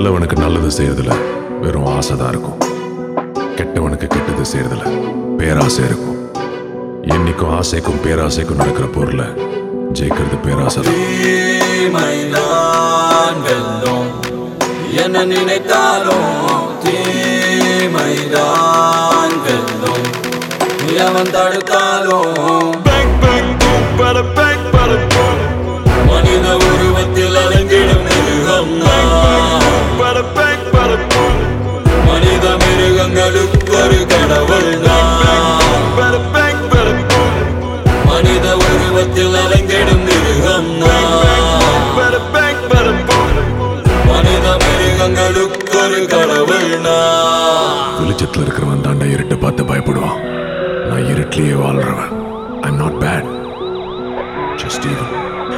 நல்லவனுக்கு நல்லது செய்யறதுல வெறும் ஆசை தான் இருக்கும் கெட்டவனுக்கு கெட்டது செய்யறதுல பேராசை இருக்கும் என்னைக்கும் ஆசைக்கும் பேராசைக்கும் நடக்கிற போர்ல ஜெயிக்கிறது பேராசை தான் தீமைதான் வெல்லும் என்ன நினைத்தாலும் தீமைதான் வெல்லும் எவன் தடுத்தாலும் மனித உருவத்தில் அலங்கிடும் மிருகம் மனித மிருகங்களுக்கு ஒரு கடவுள் மனித உருவத்தில் அலங்கிடும் மிருகம் மனித மிருகங்களுக்கு ஒரு கடவுள் வெளிச்சத்துல இருக்கிறவன் தாண்டா இருட்டை பார்த்து பயப்படுவான் நான் இருட்டிலேயே வாழ்றவன் I'm not bad just even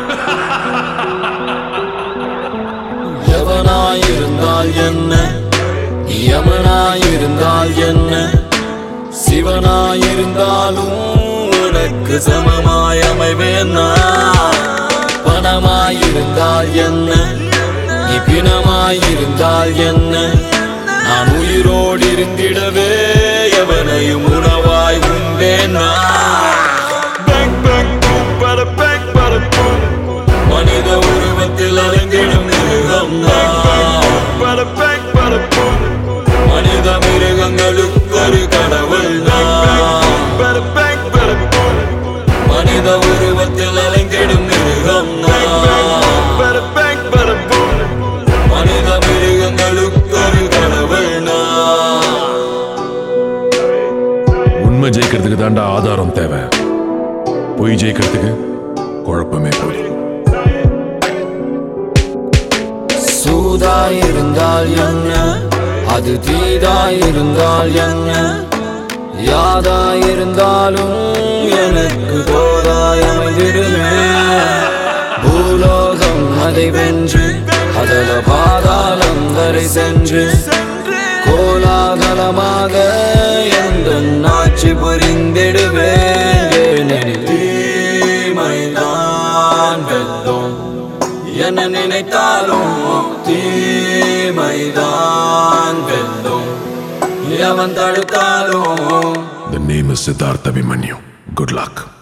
எவனாயிருந்தால் என்ன யமனாயிருந்தால் என்ன சிவனாயிருந்தாலும் உனக்கு சமமாய் அமைவேன் நான். பணமாயிருந்தால் என்ன நீ பிணமாயிருந்தால் என்ன நான் உயிரோடு இருந்திடவே எவனையும் உணவாய் உண்டேன் நான். மனித உருவத்தில் அலங்கிடும் மிருகம் நான். மனித மிருகங்களுக்கு ஒரு கடவுள் நான். மனித உருவத்தில் அலங்கிடும் மிருகம் நான். மனித மிருகங்களுக்கு ஒரு கடவுள் நான். உண்மை ஜெயிக்கிறதுக்கு தாண்டா ஆதாரம் தேவை பொய் ஜெயிக்கிறதுக்கு குழப்பமே போதும் சூதாயிருந்தால் என்ன அது தீதாயிருந்தால் என்ன யாதாயிருந்தாலும் எனக்கு தோதாய் அமைந்திடுமே பூலோகம் அதை வென்று அதல பாதாளம் வரை சென்று கோலாகலமாக எந்த ஆட்சி புரிந்திடுவேன் ஏனெனில் தீமைதான் வெல்லும் என்ன நினைத்தாலும் தீமைதான் வெல்லும் எவன் தடுத்தாலும் The name is Siddhartha Abhimanyu. Good luck.